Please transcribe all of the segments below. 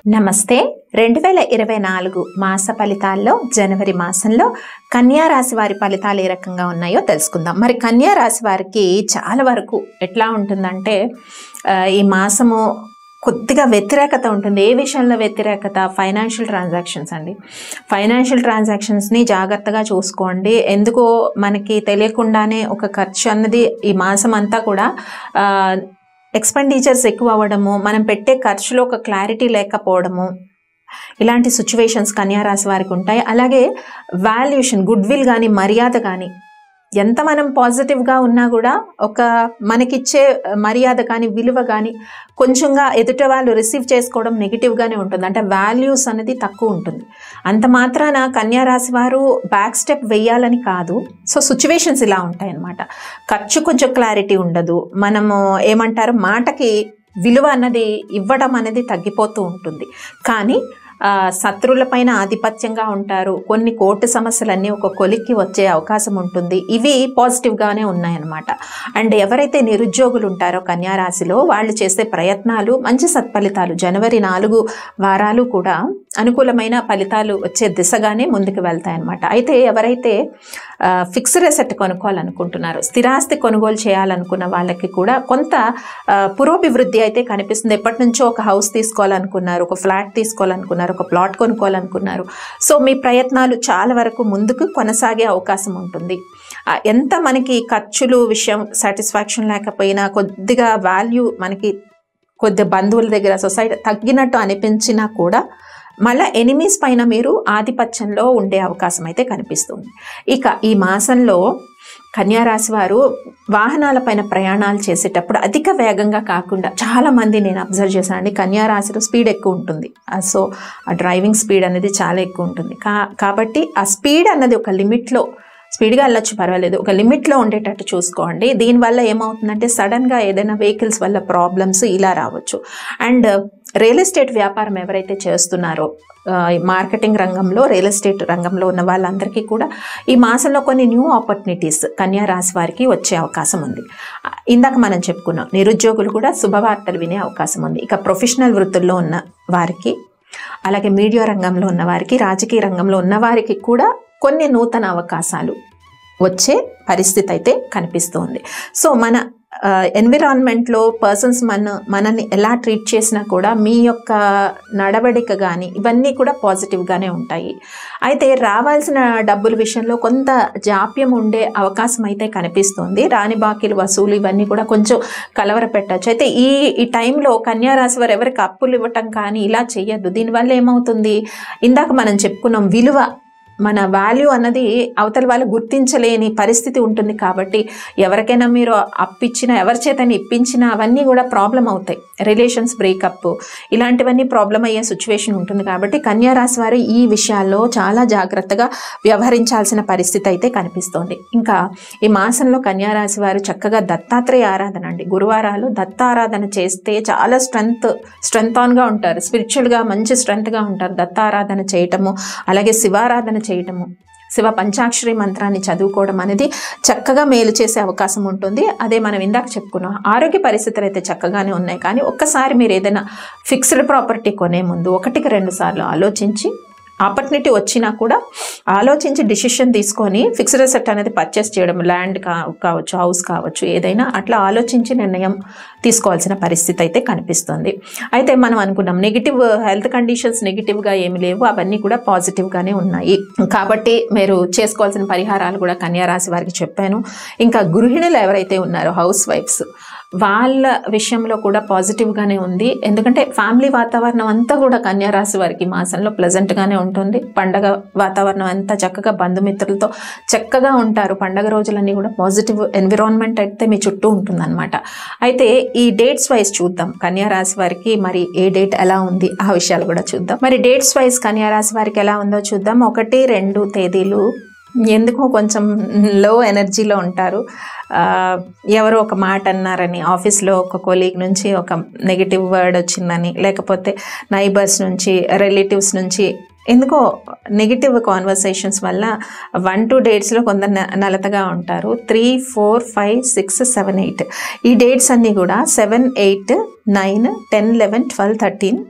నమస్తే రెండు వేల ఇరవై నాలుగు మాస ఫలితాల్లో జనవరి మాసంలో కన్యా రాశి వారి ఫలితాలు ఏ రకంగా ఉన్నాయో తెలుసుకుందాం మరి కన్యా రాశి వారికి చాలా వరకు ఎట్లా ఉంటుందంటే ఆ, ఈ మాసము కొద్దిగా వ్యతిరేకత ఉంటుంది ఏ విషయంలో వ్యతిరేకత ఫైనాన్షియల్ ట్రాన్సాక్షన్స్ అండి ఫైనాన్షియల్ ట్రాన్సాక్షన్స్ని జాగ్రత్తగా చూసుకోండి ఎందుకో మనకి తెలియకుండానే ఒక ఖర్చు అన్నది ఈ మాసం అంతా కూడా ఆ, ఎక్స్పెండిచర్స్ ఎక్కువ అవ్వడము మనం పెట్టే ఖర్చులో ఒక క్లారిటీ లేకపోవడము ఇలాంటి సిచ్యువేషన్స్ కన్యారాశి వారికి ఉంటాయి అలాగే వాల్యుయేషన్ గుడ్ విల్ కానీ మర్యాద కానీ ఎంత మనం పాజిటివ్గా ఉన్నా కూడా ఒక మనకిచ్చే మర్యాద కానీ విలువ కానీ కొంచెంగా ఎదుటి వాళ్ళు రిసీవ్ చేసుకోవడం నెగిటివ్గానే ఉంటుంది అంటే వాల్యూస్ అనేది తక్కువ ఉంటుంది అంత మాత్రాన కన్యారాశి వారు బ్యాక్ స్టెప్ వేయాలని కాదు సో సిచ్యువేషన్స్ ఇలా ఉంటాయి అన్నమాట ఖర్చు కొంచెం క్లారిటీ ఉండదు మనము ఏమంటారు మాటకి విలువ అన్నది ఇవ్వడం అనేది తగ్గిపోతూ ఉంటుంది కానీ ఆ, శత్రువులపైన ఆధిపత్యంగా ఉంటారు కొన్ని కోర్టు సమస్యలన్నీ ఒక కొలిక్కి వచ్చే అవకాశం ఉంటుంది ఇవి పాజిటివ్గానే ఉన్నాయన్నమాట అండ్ ఎవరైతే నిరుద్యోగులు ఉంటారో కన్యారాశిలో వాళ్ళు చేసే ప్రయత్నాలు మంచి సత్ఫలితాలు జనవరి నాలుగు వారాలు కూడా అనుకూలమైన ఫలితాలు వచ్చే దిశగానే ముందుకు వెళ్తాయన్నమాట అయితే ఎవరైతే ఫిక్స్డ్ అసెట్ కొనుక్కోవాలనుకుంటున్నారో స్థిరాస్తి కొనుగోలు చేయాలనుకున్న వాళ్ళకి కూడా కొంత ఆ, పురోభివృద్ధి అయితే కనిపిస్తుంది ఎప్పటి నుంచో ఒక హౌస్ తీసుకోవాలనుకున్నారు ఒక ఫ్లాట్ తీసుకోవాలనుకున్నారు ఒక ప్లాట్ కొనుక్కోవాలనుకున్నారు సో మీ ప్రయత్నాలు చాలా వరకు ముందుకు కొనసాగే అవకాశం ఉంటుంది ఆ, ఎంత మనకి ఖర్చులు విషయం సాటిస్ఫాక్షన్ లేకపోయినా కొద్దిగా వాల్యూ మనకి కొద్ది బంధువుల దగ్గర సొసైటీ తగ్గినట్టు అనిపించినా కూడా మళ్ళీ ఎనిమీస్ పైన మీరు ఆధిపత్యంలో ఉండే అవకాశం అయితే కనిపిస్తుంది ఇక ఈ మాసంలో కన్యారాశి వారు వాహనాలపైన ప్రయాణాలు చేసేటప్పుడు అధిక వేగంగా కాకుండా చాలా మంది నేను అబ్జర్వ్ చేశాను అండి కన్యారాశిలో స్పీడ్ ఎక్కువ ఉంటుంది ఆ, సో ఆ డ్రైవింగ్ స్పీడ్ అనేది చాలా ఎక్కువ ఉంటుంది కా కాబట్టి ఆ స్పీడ్ అన్నది ఒక లిమిట్లో స్పీడ్గా వెళ్ళొచ్చు పర్వాలేదు ఒక లిమిట్లో ఉండేటట్టు చూసుకోండి దీనివల్ల ఏమవుతుందంటే సడన్గా ఏదైనా వెహికల్స్ వల్ల ప్రాబ్లమ్స్ ఇలా రావచ్చు అండ్ రియల్ ఎస్టేట్ వ్యాపారం ఎవరైతే చేస్తున్నారో ఆ, ఈ మార్కెటింగ్ రంగంలో రియల్ ఎస్టేట్ రంగంలో ఉన్న వాళ్ళందరికీ కూడా ఈ మాసంలో కొన్ని న్యూ ఆపర్చునిటీస్ కన్యా రాశి వారికి వచ్చే అవకాశం ఉంది ఆ, ఇందాక మనం చెప్పుకున్నాం నిరుద్యోగులు కూడా శుభవార్తలు వినే అవకాశం ఉంది ఇక ప్రొఫెషనల్ వృత్తుల్లో ఉన్న వారికి అలాగే మీడియా రంగంలో ఉన్న వారికి రాజకీయ రంగంలో ఉన్న వారికి కూడా కొన్ని నూతన అవకాశాలు వచ్చే పరిస్థితి అయితే కనిపిస్తుంది సో మన ఎన్విరాన్మెంట్లో పర్సన్స్ మన మనల్ని ఎలా ట్రీట్ చేసినా కూడా మీ యొక్క నడవడిక కానీ ఇవన్నీ కూడా పాజిటివ్గానే ఉంటాయి అయితే రావాల్సిన డబ్బుల విషయంలో కొంత జాప్యం ఉండే అవకాశం అయితే కనిపిస్తుంది రాని బాకీలు వసూలు ఇవన్నీ కూడా కొంచెం కలవర పెట్టచ్చు అయితే ఈ ఈ టైంలో కన్యారాశి వారు ఎవరికి అప్పులు ఇవ్వటం కానీ ఇలా చేయొద్దు దీనివల్ల ఏమవుతుంది ఇందాక మనం చెప్పుకున్నాం విలువ మన వాల్యూ అన్నది అవతల వాళ్ళు గుర్తించలేని పరిస్థితి ఉంటుంది కాబట్టి ఎవరికైనా మీరు అప్పిచ్చినా ఎవరి చేతని ఇప్పించినా అవన్నీ కూడా ప్రాబ్లం అవుతాయి రిలేషన్స్ బ్రేకప్ ఇలాంటివన్నీ ప్రాబ్లం అయ్యే సిచ్యువేషన్ ఉంటుంది కాబట్టి కన్యా రాశి వారు ఈ విషయాల్లో చాలా జాగ్రత్తగా వ్యవహరించాల్సిన పరిస్థితి అయితే కనిపిస్తోంది ఇంకా ఈ మాసంలో కన్యా రాశి వారు చక్కగా దత్తాత్రేయ ఆరాధన అండి గురువారాలు దత్తారాధన చేస్తే చాలా స్ట్రెంగ్త్ స్ట్రెంగ్త్ ఆన్గా ఉంటారు స్పిరిచువల్గా మంచి స్ట్రెంగ్త్గా ఉంటారు దత్తారాధన చేయటము అలాగే శివారాధన చేయటము శివ పంచాక్షరి మంత్రాన్ని చదువుకోవడం అనేది చక్కగా మేలు చేసే అవకాశం ఉంటుంది అదే మనం ఇందాక చెప్పుకున్నాం ఆరోగ్య పరిస్థితులు అయితే చక్కగానే ఉన్నాయి కానీ ఒక్కసారి మీరు ఏదైనా ఫిక్స్డ్ ప్రాపర్టీ కొనే ముందు ఒకటికి రెండు సార్లు ఆలోచించి ఆపర్చునిటీ వచ్చినా కూడా ఆలోచించి డిసిషన్ తీసుకొని ఫిక్స్డ్ అసెట్ అనేది పర్చేస్ చేయడం ల్యాండ్ కా కావచ్చు హౌస్ కావచ్చు ఏదైనా అట్లా ఆలోచించి నిర్ణయం తీసుకోవాల్సిన పరిస్థితి అయితే కనిపిస్తుంది అయితే మనం అనుకున్నాం నెగిటివ్ హెల్త్ కండిషన్స్ నెగిటివ్గా ఏమి లేవు అవన్నీ కూడా పాజిటివ్గానే ఉన్నాయి కాబట్టి మీరు చేసుకోవాల్సిన పరిహారాలు కూడా కన్యా రాశి వారికి చెప్పాను ఇంకా గృహిణులు ఎవరైతే ఉన్నారో హౌస్ వైఫ్స్ వాళ్ళ విషయంలో కూడా పాజిటివ్గానే ఉంది ఎందుకంటే ఫ్యామిలీ వాతావరణం అంతా కూడా కన్యా రాశి వారికి ఈ మాసంలో ప్లెజెంట్గానే ఉంటుంది పండగ వాతావరణం అంతా చక్కగా బంధుమిత్రులతో చక్కగా ఉంటారు పండగ రోజులన్నీ కూడా పాజిటివ్ ఎన్విరాన్మెంట్ అయితే మీ చుట్టూ ఉంటుందన్నమాట అయితే ఈ డేట్స్ వైజ్ చూద్దాం కన్యా రాశి వారికి మరి ఏ డేట్ ఎలా ఉంది ఆ విషయాలు కూడా చూద్దాం మరి డేట్స్ వైజ్ కన్యా రాశి వారికి ఎలా ఉందో చూద్దాం ఒకటి రెండు తేదీలు ఎందుకో కొంచెం లో ఎనర్జీలో ఉంటారు ఆ, ఎవరో ఒక మాట అన్నారని ఆఫీస్లో ఒక కొలీగ్ నుంచి ఒక నెగిటివ్ వర్డ్ వచ్చిందని లేకపోతే నైబర్స్ నుంచి రిలేటివ్స్ నుంచి ఎందుకో నెగిటివ్ కాన్వర్సేషన్స్ వల్ల వన్ టూ డేట్స్లో కొందరు న- నలతగా ఉంటారు three four five six seven eight ఈ డేట్స్ అన్నీ కూడా seven eight nine ten eleven twelve thirteen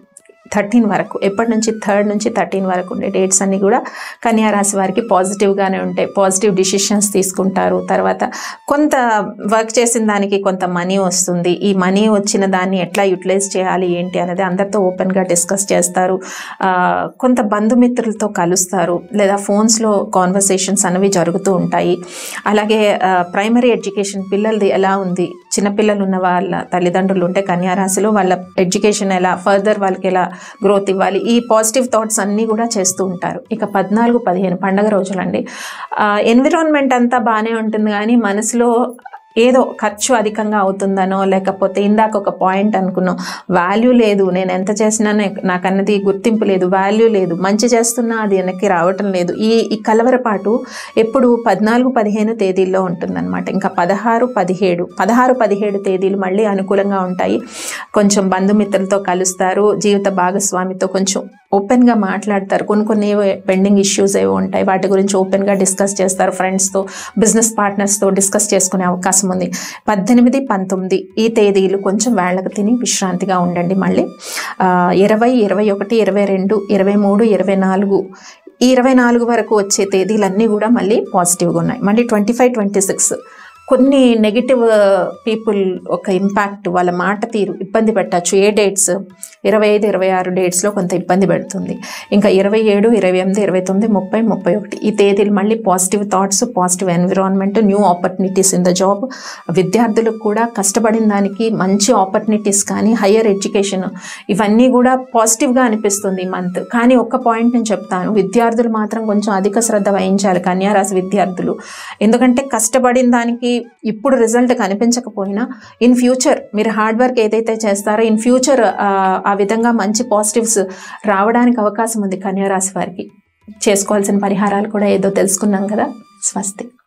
thirteen వరకు ఎప్పటి నుంచి థర్డ్ నుంచి థర్టీన్ వరకు ఉండే డేట్స్ అన్నీ కూడా కన్యా రాశి వారికి పాజిటివ్గానే ఉంటాయి పాజిటివ్ డిసిషన్స్ తీసుకుంటారు తర్వాత కొంత వర్క్ చేసిన దానికి కొంత మనీ వస్తుంది ఈ మనీ వచ్చిన దాన్ని ఎట్లా యూటిలైజ్ చేయాలి ఏంటి అనేది అందరితో ఓపెన్గా డిస్కస్ చేస్తారు ఆ, కొంత బంధుమిత్రులతో కలుస్తారు లేదా ఫోన్స్లో కాన్వర్సేషన్స్ అనేవి జరుగుతూ ఉంటాయి అలాగే ప్రైమరీ ఎడ్యుకేషన్ పిల్లలది ఎలా ఉంది చిన్నపిల్లలు ఉన్న వాళ్ళ తల్లిదండ్రులు ఉంటే కన్యారాశిలో వాళ్ళ ఎడ్యుకేషన్ ఎలా ఫర్దర్ వాళ్ళకి ఎలా గ్రోత్ ఇవ్వాలి ఈ పాజిటివ్ థాట్స్ అన్నీ కూడా చేస్తూ ఉంటారు ఇక పద్నాలుగు పదిహేను పండగ రోజులండి ఎన్విరాన్మెంట్ అంతా బాగానే ఉంటుంది కానీ మనసులో ఏదో ఖర్చు అధికంగా అవుతుందనో లేకపోతే ఇందాక ఒక పాయింట్ అనుకున్నాం వాల్యూ లేదు నేను ఎంత చేసినా నే- నాకు అన్నది గుర్తింపు లేదు వాల్యూ లేదు మంచి చేస్తున్నా అది వెనక్కి రావటం లేదు ఈ ఈ కలవరపాటు ఎప్పుడు పద్నాలుగు పదిహేను తేదీల్లో ఉంటుందన్నమాట ఇంకా పదహారు పదిహేడు పదహారు పదిహేడు తేదీలు మళ్ళీ అనుకూలంగా ఉంటాయి కొంచెం బంధుమిత్రులతో కలుస్తారు జీవిత భాగస్వామితో కొంచెం ఓపెన్గా మాట్లాడతారు కొన్ని కొన్ని పెండింగ్ ఇష్యూస్ ఏవో ఉంటాయి వాటి గురించి ఓపెన్గా డిస్కస్ చేస్తారు ఫ్రెండ్స్తో బిజినెస్ పార్ట్నర్స్తో డిస్కస్ చేసుకునే అవకాశం ఉంది పద్దెనిమిది పంతొమ్మిది ఈ తేదీలు కొంచెం వేళ్ళకు తిని విశ్రాంతిగా ఉండండి మళ్ళీ ఆ, ఇరవై ఇరవై ఒకటి ఇరవై రెండు ఇరవై మూడు ఇరవై నాలుగు ఈ ఇరవై నాలుగు వరకు వచ్చే తేదీలన్నీ కూడా మళ్ళీ పాజిటివ్గా ఉన్నాయి మళ్ళీ ట్వంటీ ఫైవ్ ట్వంటీ సిక్స్ కొన్ని నెగిటివ్ పీపుల్ ఒక ఇంపాక్ట్ వాళ్ళ మాట తీరు ఇబ్బంది పెట్టచ్చు ఏ డేట్స్ ఇరవై ఐదు ఇరవై ఆరు డేట్స్లో కొంత ఇబ్బంది పెడుతుంది ఇంకా ఇరవై ఏడు ఇరవై ఎనిమిది ఇరవై తొమ్మిది ముప్పై ముప్పై ఒకటి ఈ తేదీలు మళ్ళీ positive thoughts positive environment new opportunities in the job విద్యార్థులకు కూడా కష్టపడిన దానికి మంచి ఆపర్చునిటీస్ కానీ హయ్యర్ ఎడ్యుకేషన్ ఇవన్నీ కూడా పాజిటివ్గా అనిపిస్తుంది ఈ మంత్ కానీ ఒక్క పాయింట్ నేను చెప్తాను విద్యార్థులు మాత్రం కొంచెం అధిక శ్రద్ధ వహించాలి కన్యారాశి విద్యార్థులు ఎందుకంటే కష్టపడిన దానికి ఇప్పుడు రిజల్ట్ కనిపించకపోయినా ఇన్ ఫ్యూచర్ మీరు హార్డ్ వర్క్ ఏదైతే చేస్తారో ఇన్ ఫ్యూచర్ ఆ విధంగా మంచి పాజిటివ్స్ రావడానికి అవకాశం ఉంది కన్యారాశి వారికి చేసుకోవాల్సిన పరిహారాలు కూడా ఏదో తెలుసుకున్నాం కదా స్వస్తి